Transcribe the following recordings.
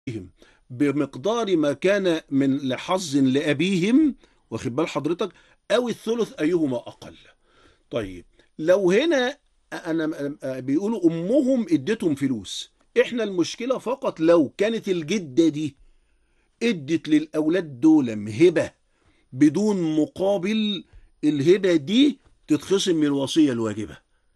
بمقدار ما كان من لحظ لأبيهم واخد بال حضرتك أو الثلث أيهما أقل طيب لو هنا أنا بيقولوا أمهم اديتهم فلوس إحنا المشكلة فقط لو كانت الجدة دي ادت للأولاد دول هبة بدون مقابل الهبة دي تتخصم من الوصية الواجبة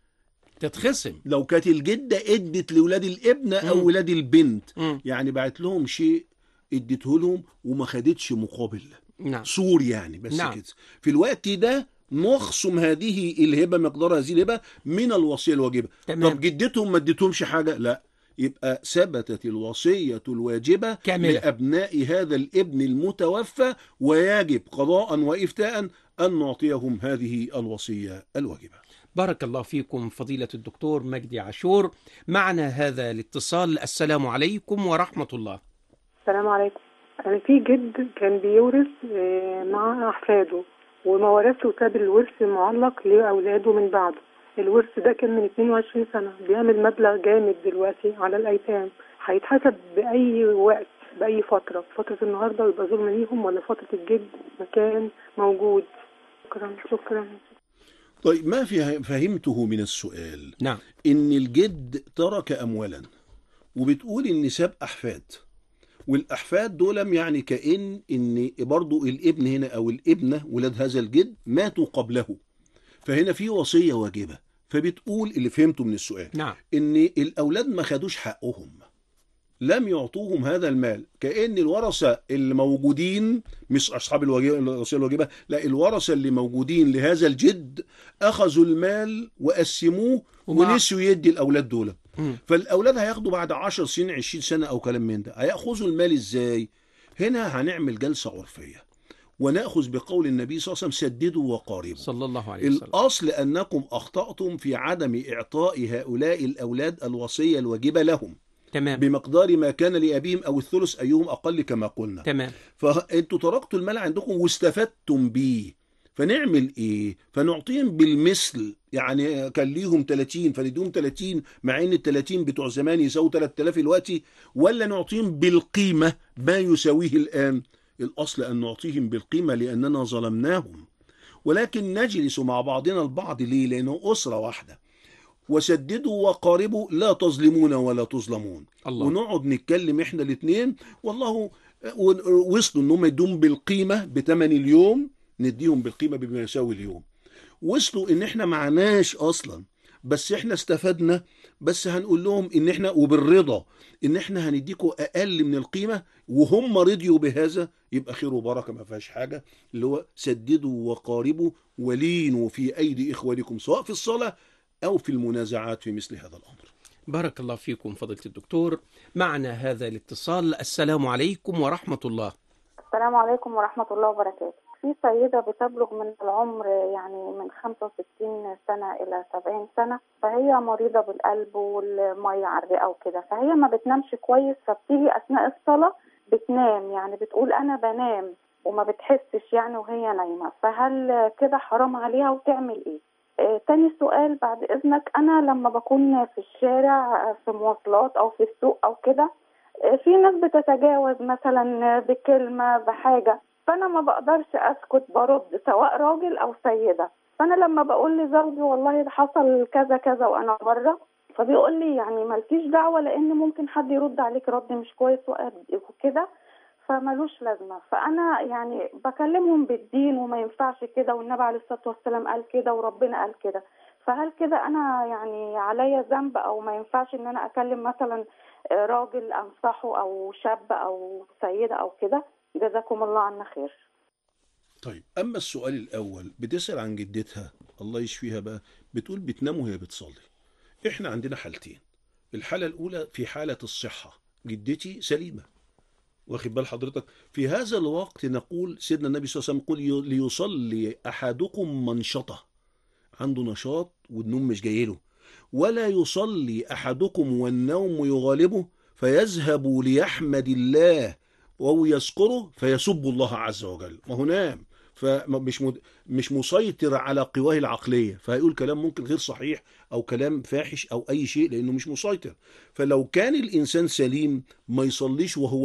تتخصم لو كانت الجدة ادت لولاد الابن مم. أو ولاد البنت مم. يعني بعت لهم شيء اديته لهم وما خدتش مقابل نعم صور يعني بس نعم. كده في الوقت ده نخصم هذه الهبة مقدار هذه الهبة من الوصية الواجبة تمام. طب جدتهم ما اديتهمش حاجة لا يبقى ثبتت الوصية الواجبة كاملة. لأبناء هذا الابن المتوفى ويجب قضاء وإفتاء أن نعطيهم هذه الوصية الواجبة بارك الله فيكم فضيلة الدكتور مجدي عاشور معنا هذا الاتصال السلام عليكم ورحمة الله السلام عليكم أنا في جد كان بيورث آه، مع أحفاده وما ورثه وساب الورث معلق لأولاده من بعده الورث ده كان من 22 سنة بيعمل مبلغ جامد دلوقتي على الأيتام هيتحسب بأي وقت بأي فترة فترة النهاردة ويبقى ظلم ليهم ولا فترة الجد مكان موجود شكرا شكرا طيب ما في فهمته من السؤال نعم ان الجد ترك اموالا وبتقول ان ساب احفاد والاحفاد دول يعني كان ان برضو الابن هنا او الابنه ولاد هذا الجد ماتوا قبله فهنا في وصيه واجبه فبتقول اللي فهمته من السؤال نعم ان الاولاد ما خدوش حقهم لم يعطوهم هذا المال كأن الورثة اللي موجودين مش أصحاب الواجبة الوصية الواجبة لا الورثة اللي موجودين لهذا الجد أخذوا المال وقسموه وما- ونسوا يدي الأولاد دول مم. فالأولاد هياخدوا بعد 10 سنين 20 سنة أو كلام من ده هيأخذوا المال إزاي هنا هنعمل جلسة عرفية ونأخذ بقول النبي صلى الله عليه وسلم سددوا وقاربوا صلى الله عليه وسلم الأصل أنكم أخطأتم في عدم إعطاء هؤلاء الأولاد الوصية الواجبة لهم تمام بمقدار ما كان لأبيهم أو الثلث أيهم أقل كما قلنا تمام فأنتوا تركتوا المال عندكم واستفدتم بيه فنعمل ايه فنعطيهم بالمثل يعني كان ليهم 30 فنديهم 30 مع ان ال 30 بتوع زمان يساووا 3000 دلوقتي ولا نعطيهم بالقيمه ما يساويه الان الاصل ان نعطيهم بالقيمه لاننا ظلمناهم ولكن نجلس مع بعضنا البعض ليه لانه اسره واحده وسددوا وقاربوا لا تظلمون ولا تظلمون الله ونقعد نتكلم احنا الاثنين والله وصلوا ان هم يدوم بالقيمه بثمن اليوم نديهم بالقيمه بما يساوي اليوم وصلوا ان احنا معناش اصلا بس احنا استفدنا بس هنقول لهم ان احنا وبالرضا ان احنا هنديكوا اقل من القيمه وهم رضيوا بهذا يبقى خير وبركه ما فيهاش حاجه اللي هو سددوا وقاربوا ولينوا في ايدي اخوانكم سواء في الصلاه او في المنازعات في مثل هذا الامر بارك الله فيكم فضيلة الدكتور معنا هذا الاتصال السلام عليكم ورحمة الله السلام عليكم ورحمة الله وبركاته في سيدة بتبلغ من العمر يعني من 65 سنة إلى 70 سنة فهي مريضة بالقلب والمية على الرئة وكده فهي ما بتنامش كويس فبتيجي أثناء الصلاة بتنام يعني بتقول أنا بنام وما بتحسش يعني وهي نايمة فهل كده حرام عليها وتعمل إيه؟ آه تاني سؤال بعد إذنك أنا لما بكون في الشارع آه، في مواصلات أو في السوق أو كده في ناس بتتجاوز مثلا بكلمة بحاجة فأنا ما بقدرش أسكت برد سواء راجل أو سيدة فأنا لما بقول لزوجي والله ده حصل كذا كذا وأنا بره فبيقول لي يعني مالكيش دعوة لأن ممكن حد يرد عليك رد مش كويس وأ- وكده فملوش لازمة فأنا يعني بكلمهم بالدين وما ينفعش كده والنبي عليه الصلاة والسلام قال كده وربنا قال كده فهل كده أنا يعني عليا ذنب أو ما ينفعش إن أنا أكلم مثلا راجل انصحه او شاب او سيده او كده جزاكم الله عنا خير طيب اما السؤال الاول بتسال عن جدتها الله يشفيها بقى بتقول بتنام وهي بتصلي احنا عندنا حالتين الحاله الاولى في حاله الصحه جدتي سليمه واخد بال حضرتك في هذا الوقت نقول سيدنا النبي صلى الله عليه وسلم يقول ليصلي احدكم منشطه عنده نشاط والنوم مش جاي له ولا يصلي احدكم والنوم يغالبه فيذهب ليحمد الله وهو يذكره فيسب الله عز وجل ما هو نام فمش مد... مش مسيطر على قواه العقليه فهيقول كلام ممكن غير صحيح او كلام فاحش او اي شيء لانه مش مسيطر فلو كان الانسان سليم ما يصليش وهو